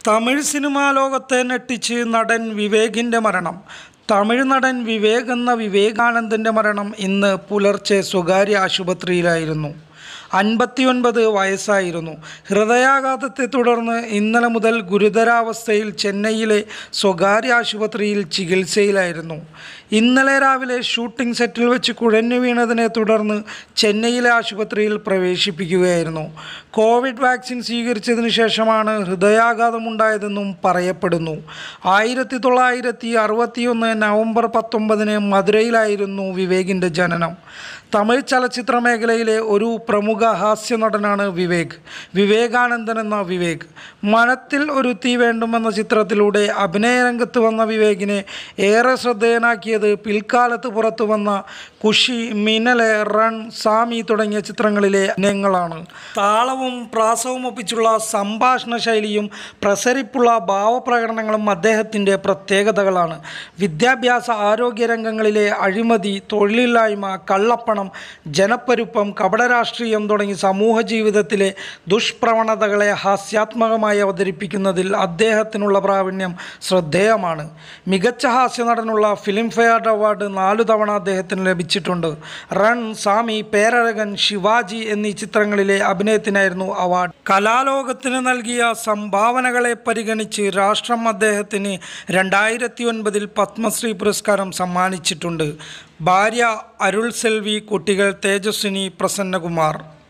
Tamil cinema ലോകത്തെ ഞെട്ടിച്ച് നടൻ വിവേകിൻ്റെ മരണം തമിഴ് നടൻ വിവേക് എന്ന വിവേകാനന്ദൻ്റെ മരണം ഇന്ന് പുലർച്ചെ സ്വകാര്യ ആശുപത്രിയിലായിരുന്നു അൻപത്തിയൊൻപത് വയസ്സായിരുന്നു ഹൃദയാഘാതത്തെ തുടർന്ന് ഇന്നലെ മുതൽ ഗുരുതരാവസ്ഥയിൽ ചെന്നൈയിലെ സ്വകാര്യ ആശുപത്രിയിൽ ചികിത്സയിലായിരുന്നു ഇന്നലെ രാവിലെ ഷൂട്ടിംഗ് സെറ്റിൽ വെച്ച് കുഴഞ്ഞു വീണതിനെ തുടർന്ന് ചെന്നൈയിലെ ആശുപത്രിയിൽ പ്രവേശിപ്പിക്കുകയായിരുന്നു കോവിഡ് വാക്സിൻ സ്വീകരിച്ചതിന് ശേഷമാണ് ഹൃദയാഘാതമുണ്ടായതെന്നും പറയപ്പെടുന്നു ആയിരത്തി തൊള്ളായിരത്തി അറുപത്തിയൊന്ന് നവംബർ പത്തൊമ്പതിന് മധുരയിലായിരുന്നു വിവേകിൻ്റെ ജനനം തമിഴ് ചലച്ചിത്ര മേഖലയിലെ ഒരു പ്രമുഖ ഹാസ്യ നടനാണ് വിവേക് വിവേകാനന്ദൻ എന്ന വിവേക് മനത്തിൽ ഒരു തീ വേണ്ടുമെന്ന ചിത്രത്തിലൂടെ അഭിനയ രംഗത്ത് വന്ന വിവേകിനെ ഏറെ ശ്രദ്ധേയനാക്കിയത് പിൽക്കാലത്ത് പുറത്തു വന്ന കുഷി മിന്നലെ റൺ സാമി തുടങ്ങിയ ചിത്രങ്ങളിലെ അഭിനയങ്ങളാണ് താളവും പ്രാസവും ഒപ്പിച്ചുള്ള സംഭാഷണ ശൈലിയും പ്രസരിപ്പുള്ള ഭാവപ്രകടനങ്ങളും അദ്ദേഹത്തിൻ്റെ പ്രത്യേകതകളാണ് വിദ്യാഭ്യാസ ആരോഗ്യ രംഗങ്ങളിലെ അഴിമതി തൊഴിലില്ലായ്മ കള്ളപ്പണം ജനപ്പരുപ്പം കപടരാഷ്ട്രീയം തുടങ്ങി സമൂഹ ജീവിതത്തിലെ ദുഷ്പ്രവണതകളെ ഹാസ്യാത്മകമായി അവതരിപ്പിക്കുന്നതിൽ അദ്ദേഹത്തിനുള്ള പ്രാവീണ്യം ശ്രദ്ധേയമാണ് മികച്ച ഹാസ്യ നടനുള്ള ഫിലിം ഫെയർ അവാർഡ് നാലു തവണ അദ്ദേഹത്തിന് ലഭിച്ചിട്ടുണ്ട് റൺ സാമി പേരഴകൻ ശിവാജി എന്നീ ചിത്രങ്ങളിലെ അഭിനയത്തിനായിരുന്നു അവാർഡ് കലാലോകത്തിന് നൽകിയ സംഭാവനകളെ പരിഗണിച്ച് രാഷ്ട്രം അദ്ദേഹത്തിന് രണ്ടായിരത്തി ഒൻപതിൽ പത്മശ്രീ പുരസ്കാരം സമ്മാനിച്ചിട്ടുണ്ട് ഭാര്യ അരുൾ സെൽവി കുട്ടികൾ തേജസ്വിനി പ്രസന്നകുമാർ